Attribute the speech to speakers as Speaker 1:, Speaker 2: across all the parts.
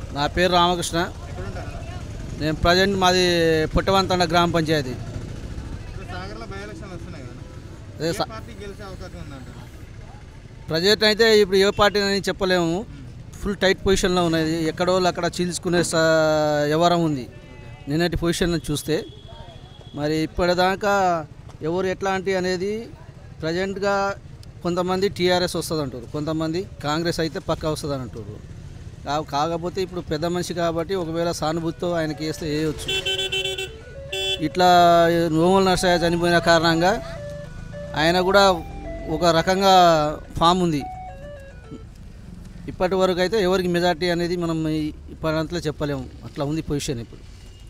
Speaker 1: నా పేరు రామకృష్ణ
Speaker 2: ఎక్కడ ఉంటారన్నా
Speaker 1: నేను ప్రజెంట్ మాది పుట్టవంతండ గ్రామ పంచాయతీ
Speaker 2: ఇప్పుడు సాగర్లో బై ఎలక్షన్లు వస్తున్నాయి కదా
Speaker 1: అదే
Speaker 2: ఏ
Speaker 1: స-
Speaker 2: పార్టీ గెలిచే అవకాశం ఉందంటారు
Speaker 1: ప్రజెంట్ అయితే ఇప్పుడు ఏ పార్టీ అని చెప్పలేము ఫుల్ టైట్ పొజిషన్లో ఉన్నది ఎక్కడో అక్కడ చీల్చుకునే స- వ్యవహారం ఉంది నిన్నటి పొజిషన్ చూస్తే మరి ఇప్పటిదాకా ఎవరు ఎట్లాంటి అనేది ప్రజెంట్గా కొంతమంది టీఆర్ఎస్ వస్తుంది అంటారు కొంతమంది కాంగ్రెస్ అయితే పక్కా వస్తుంది అని అంటారు కా- కాకపోతే ఇప్పుడు పెద్ద మనిషి కాబట్టి ఒకవేళ సానుభూతితో ఆయనకి వేస్తే వేయవచ్చు ఇట్లా నోముల నర్సయ్య చనిపోయిన కారణంగా ఆయన కూడా ఒక రకంగా ఫామ్ ఉంది ఇప్పటి వరకు అయితే ఎవరికి మెజార్టీ అనేది మనం ఈ- ఇప్పటింతలో చెప్పలేము అట్లా ఉంది పొజిషన్ ఇప్పుడు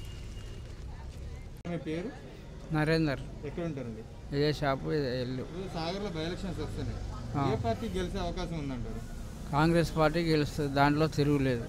Speaker 2: మీ పేరు
Speaker 3: నరేందర్
Speaker 2: ఎక్కడ ఉంటారండి
Speaker 3: ఇదే షాపు ఇదే ఇల్లు
Speaker 2: ఇప్పుడు సాగర్లో బై ఎలక్షన్స్ వస్తున్నాయి
Speaker 3: ఆ.
Speaker 2: ఏ పార్టీ గెలిచే అవకాశం ఉందంటారు
Speaker 3: కాంగ్రెస్ పార్టీ గెలుస్తుంది దాంట్లో తిరుగులేదు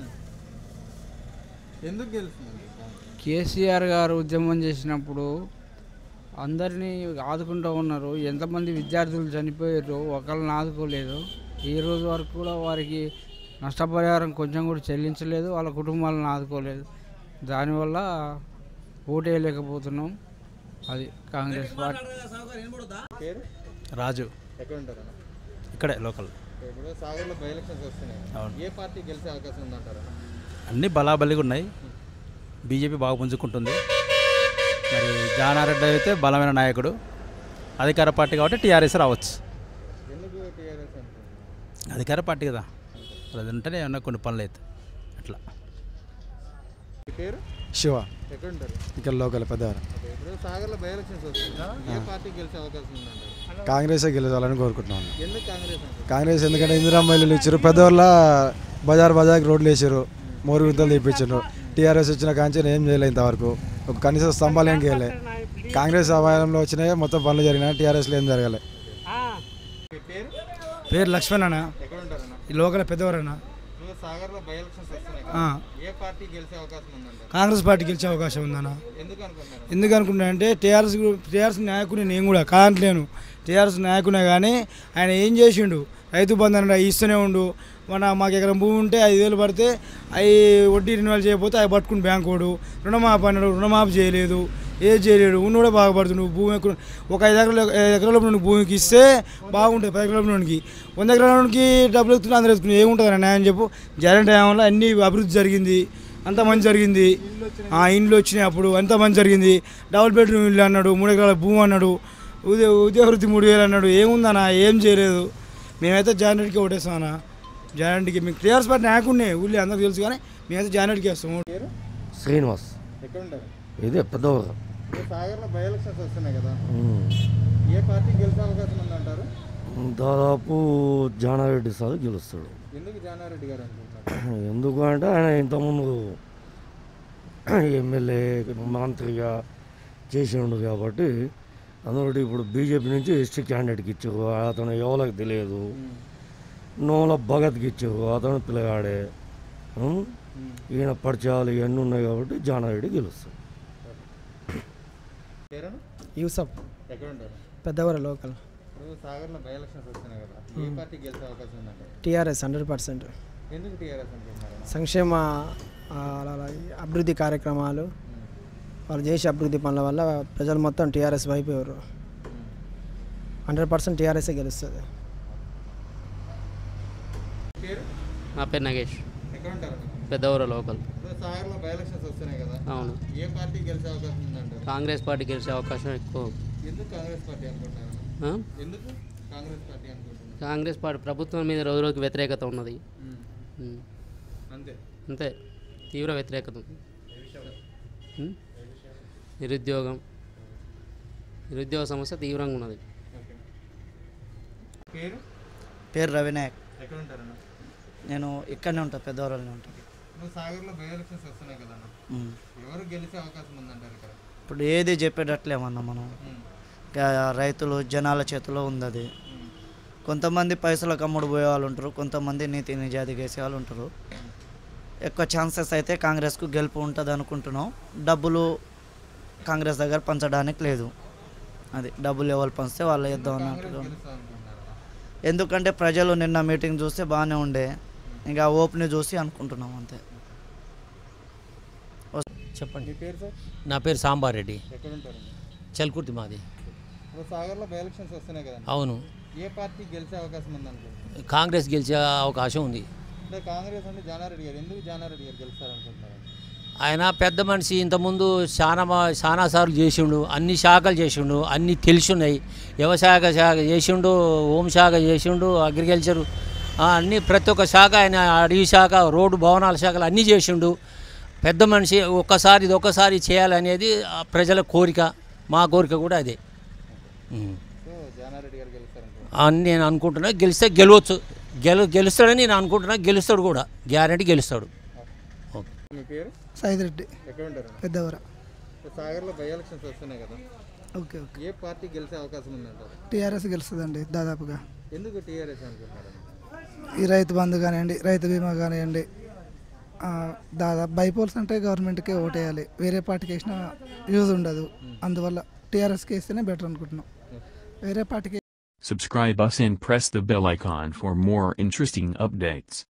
Speaker 2: ఎందుకు గెలుస్తుందండి
Speaker 3: కేసీఆర్ గారు ఉద్యమం చేసినప్పుడు అందరినీ ఆదుకుంటూ ఉన్నారు ఎంతమంది విద్యార్థులు చనిపోయారు ఒకళ్ళని ఆదుకోలేదు ఈ రోజు వరకు కూడా వారికి నష్టపరిహారం కొంచెం కూడా చెల్లించలేదు వాళ్ళ కుటుంబాలను ఆదుకోలేదు దానివల్ల ఓటేయలేకపోతున్నాం అది కాంగ్రెస్ పార్టీ
Speaker 2: పేరు
Speaker 4: రాజు
Speaker 2: ఎక్కడ ఉంటారన్నా
Speaker 4: ఇక్కడే లోకల్
Speaker 2: ఇప్పుడు సాగర్లో బై ఎలక్షన్స్ వస్తున్నాయి
Speaker 4: అవును.
Speaker 2: ఏ పార్టీ గెలిచే అవకాశం ఉందంటారు
Speaker 4: అన్నీ బలాబలిగా ఉన్నాయి బీజేపీ బాగా పుంజుకుంటుంది మరి జానారెడ్డి అయితే బలమైన నాయకుడు అధికార పార్టీ కాబట్టి టీఆర్ఎస్ రావచ్చు
Speaker 2: ఎందుకు టీఆర్ఎస్ అంటున్నారు
Speaker 4: అధికార పార్టీ కదా అది ఉంటేనే ఏమన్నా కొన్ని పనులు అవుతాయి అట్లా
Speaker 2: మీ పేరు
Speaker 5: శివ
Speaker 2: ఎక్కడ ఉంటారు
Speaker 5: ఇక్కడ లోకల్ పెద్దవారు
Speaker 2: ఓకే, ఇప్పుడు సాగర్లో బై ఎలక్షన్స్ వస్తున్నాయి ఏ పార్టీ గెలిచే అవకాశం ఉందంటారు
Speaker 5: కాంగ్రెసే గెలవాలని కోరుకుంటున్నాను
Speaker 2: ఎందుకు కాంగ్రెస్ అంటారు
Speaker 5: కాంగ్రెస్ ఎందుకంటే ఇందిరామ్మాయిలు ఇచ్చారు పెద్దవాళ్ళ బజార్ బజార్కి రోడ్లు వేసారు మోరు వింతలు తెప్పించారు టీఆర్ఎస్ వచ్చిన కాంచెన్ ఏం చేయలేదు ఇంతవరకు ఒక కనీస స్తంభాలు ఏం చేయలే కాంగ్రెస్ అభాయంలో వచ్చినాయి మొత్తం పనులు జరిగినాయి టీఆర్ఎస్లో ఏం జరగలే
Speaker 2: మీ పేరు
Speaker 6: పేరు లక్ష్మణ్ అన్న
Speaker 2: ఎక్కడ ఉంటారన్నా
Speaker 6: ఈ లోకల్ పెద్దవారన్న
Speaker 2: ఇప్పుడు సాగర్లో బై ఎలక్షన్స్ వస్తున్నాయి
Speaker 6: ఆ.
Speaker 2: కదా ఏ పార్టీ గెలిచే అవకాశం ఉందంటారు
Speaker 6: కాంగ్రెస్ పార్టీ గెలిచే అవకాశం ఉందన్న
Speaker 2: ఎందుకు అనుకున్నారు
Speaker 6: ఎందుకు అనుకున్నా అంటే టీఆర్ఎస్ టీఆర్ఎస్ నాయకుని నేను కూడా కాంట్లేను టీఆర్ఎస్ నాయకునే కానీ ఆయన ఏం చేసిండు రైతు బంధన ఇస్తూనే ఉండు మన మాకు ఎకరం భూమి ఉంటే ఐదు వేలు పడితే అవి వడ్డీ రిన్యువల్ చేయకపోతే అవి పట్టుకుని బ్యాంక్ వాడు రుణమాఫీ అన్నాడు రుణమాఫీ చేయలేదు ఏది చేయలేడు ఉన్న కూడా బాగుపడుతుంది భూమి ఎకరం ఒక ఐదు ఎకరాల ఐదు ఎకరాల నుండి భూమికి ఇస్తే బాగుంటుంది పది ఎకరాల నుండికి వంద ఎకరాల నుండికి డబ్బులు ఎత్తుకుని అందరూ ఎత్తుకుని ఏముంటుంది అన్న న్యాయం చెప్పు జగన్ టైంలో అన్ని అభివృద్ధి జరిగింది అంత మంచి జరిగింది ఆ ఇండ్లు వచ్చినాయి అప్పుడు అంత మంచి జరిగింది డబుల్ బెడ్రూమ్ ఇల్లు అన్నాడు మూడు ఎకరాల భూమి అన్నాడు ఉదయ ఉద్యోగవృత్తి మూడు వేలు అన్నాడు ఏముందన్నా ఏం చేయలేదు మేమైతే జాయినట్కి ఓటేస్తాం అన్న జాయినట్కి మీకు టీఆర్ఎస్ పార్టీ నాయకుడినే ఊళ్ళో అందరికీ తెలుసు కానీ మేమైతే జాయినట్కి వేస్తాం
Speaker 2: పేరు
Speaker 7: శ్రీనివాస్
Speaker 2: ఎక్కడ ఉంటారు
Speaker 7: ఇదే పెద్దవారు
Speaker 2: ఇప్పుడు సాగర్లో బై ఎలక్షన్స్ వస్తున్నాయి కదా ఏ పార్టీ గెలిచే అవకాశం ఉందంటారు
Speaker 7: దాదాపు జానారెడ్డి సార్ గెలుస్తాడు
Speaker 2: ఎందుకు జానారెడ్డి గారు అనుకుంటున్నారు
Speaker 7: ఎందుకు అంటే ఆయన ఇంతకుముందు ఎమ్మెల్యే మంత్రిగా చేసిండు కాబట్టి అందులో ఇప్పుడు బీజేపీ నుంచి ఎస్టీ క్యాండిడేట్కి ఇచ్చారు అతను ఎవరికి తెలియదు నోల భగత్కి ఇచ్చారు అతను పిల్లగాడే ఉం? ఈయన పరిచయాలు ఇవన్నీ ఉన్నాయి కాబట్టి జానారెడ్డి గెలుస్తాడు
Speaker 2: పేరు
Speaker 6: యూసఫ్
Speaker 2: ఎక్కడ ఉంటారు
Speaker 6: పెద్దవారు లోకల్
Speaker 2: ఇప్పుడు సాగర్లో బై ఎలక్షన్స్ వస్తున్నాయి కదా ఏ పార్టీ గెలిచే అవకాశం ఉందంటారు
Speaker 6: టీఆర్ఎస్ హండ్రెడ్ పర్సెంట్
Speaker 2: ఎందుకు టీఆర్ఎస్ అనుకుంటున్నారు
Speaker 6: సంక్షేమ ఆ, అలా అభివృద్ధి కార్యక్రమాలు వాళ్ళు చేసే అభివృద్ధి పనుల వల్ల ప్రజలు మొత్తం టీఆర్ఎస్ వైపు ఎవరు హండ్రెడ్ పర్సెంట్ టీఆర్ఎస్ఏ గెలుస్తుంది
Speaker 2: పేరు
Speaker 8: నా పేరు నగేష్
Speaker 2: ఎక్కడ ఉంటారు
Speaker 8: పెద్దవర లోకల్
Speaker 2: ఇప్పుడు సాగర్లో బై ఎలక్షన్స్ వస్తున్నాయి కదా
Speaker 8: అవును
Speaker 2: ఏ పార్టీ గెలిచే అవకాశం ఉందంటారు
Speaker 8: కాంగ్రెస్ పార్టీ గెలిచే అవకాశం ఎక్కువ
Speaker 2: ఎందుకు కాంగ్రెస్ పార్టీ అనుకుంటున్నారు
Speaker 8: ఆ?
Speaker 2: ఎందుకు కాంగ్రెస్ పార్టీ అనుకుంటున్నారు
Speaker 8: కాంగ్రెస్ పార్టీ ప్రభుత్వం మీద రోజు రోజుకి వ్యతిరేకత ఉన్నది ఉమ్.
Speaker 2: అంతే
Speaker 8: అంతే తీవ్ర వ్యతిరేకత ఉంది ఉమ్? నిరుద్యోగం నిరుద్యోగ సమస్య తీవ్రంగా ఉన్నది
Speaker 2: ఓకే పేరు
Speaker 9: పేరు రవినాయక్
Speaker 2: ఎక్కడ ఉంటారన్న
Speaker 9: నేను ఇక్కడనే ఉంటాను పెద్దవరంలో ఉంటాను
Speaker 2: ఇప్పుడు సాగర్లో బై ఎలక్షన్స్ వస్తున్నాయి కదన్న
Speaker 9: ఉమ్.
Speaker 2: ఎవరు గెలిచే అవకాశం ఉందంటారు ఇక్కడ
Speaker 9: ఇప్పుడు ఏది చెప్పేటట్లేమన్నా మనం
Speaker 2: ఉమ్.
Speaker 9: ఇంకా రైతులు జనాల చేతిలో ఉంది అది కొంతమంది పైసలకు అమ్ముడు పోయే వాళ్ళు ఉంటారు కొంతమంది నీతి నిజాయితీ చేసే వాళ్ళు ఉంటారు ఎక్కువ ఛాన్సెస్ అయితే కాంగ్రెస్కు గెలుపు ఉంటుంది అనుకుంటున్నాం డబ్బులు కాంగ్రెస్ దగ్గర పంచడానికి లేదు అది డబ్బులు ఎవరు పంచితే వాళ్ళు ఇద్దాం అన్నట్టుగా ఉంది.
Speaker 2: గెలుస్తా అనుకుంటున్నారా
Speaker 9: ఎందుకంటే ప్రజలు నిన్న మీటింగ్ చూస్తే బాగానే ఉండే ఇంకా ఓపెన్ చూసి అనుకుంటున్నాం అంతే
Speaker 10: చెప్పండి
Speaker 2: మీ పేరు సార్
Speaker 10: నా పేరు సాంబారెడ్డి
Speaker 2: ఎక్కడ ఉంటారు
Speaker 10: చల్కుర్తి మాది
Speaker 2: ఇప్పుడు సాగర్లో బై ఎలక్షన్స్ వస్తున్నాయి కదా
Speaker 10: అవును
Speaker 2: ఏ పార్టీ గెలిచే అవకాశం ఉంది అనుకుంటున్నారు
Speaker 10: కాంగ్రెస్ గెలిచే అవకాశం ఉంది
Speaker 2: అంటే కాంగ్రెస్ అంటే జానారెడ్డి గారు ఎందుకు జానారెడ్డి గారు గెలుస్తారనుకుంటున్నారు
Speaker 10: ఆయన పెద్ద మనిషి ఇంతకుముందు చాలా మా- చాలా సార్లు చేసిండు అన్ని శాఖలు చేసిండు అన్ని తెలిసిన్నాయి వ్యవసాయ శాఖ చేసిండు హోంశాఖ చేసిండు అగ్రికల్చర్ ఆ, అన్ని ప్రతి ఒక్క శాఖ ఆయన అడవి శాఖ రోడ్డు భవనాల శాఖలు అన్నీ చేసిండు పెద్ద మనిషి ఒక్కసారి ఇది ఒక్కసారి చేయాలనేది ఆ ప్రజల కోరిక మా కోరిక కూడా అదే ఉం.
Speaker 2: సో జానారెడ్డి గారు గెలుస్తారనుకుంటున్నారు
Speaker 10: అని నేను అనుకుంటున్నా గెలిస్తే గెలవచ్చు గెలు గెలుస్తాడని నేను అనుకుంటున్నా గెలుస్తాడు కూడా గ్యారంటీ గెలుస్తాడు ఓకే
Speaker 2: మీ పేరు
Speaker 6: సైదిరెడ్డి
Speaker 2: ఎక్కడ ఉంటారు
Speaker 6: పెద్దవర
Speaker 2: ఇప్పుడు సాగర్లో బై ఎలక్షన్స్ వస్తున్నాయి కదా
Speaker 6: ఓకే ఓకే
Speaker 2: ఏ పార్టీ గెలిచే అవకాశం ఉందంటారు
Speaker 6: టీఆర్ఎస్ గెలుస్తుందండి దాదాపుగా
Speaker 2: ఎందుకు టీఆర్ఎస్ అనుకుంటున్నారు
Speaker 6: ఈ రైతు బంధు కానివ్వండి రైతు బీమా కానివ్వండి ఆ, దాదాపు బైపోల్స్ అంటే గవర్నమెంట్కే ఓటేయాలి వేరే పార్టీకి వేసినా యూజ్ ఉండదు అందువల్ల టీఆర్ఎస్కి వేస్తేనే బెటర్ అనుకుంటున్నాం వేరే పార్టీకి
Speaker 11: Subscribe us and press the bell icon for more interesting updates.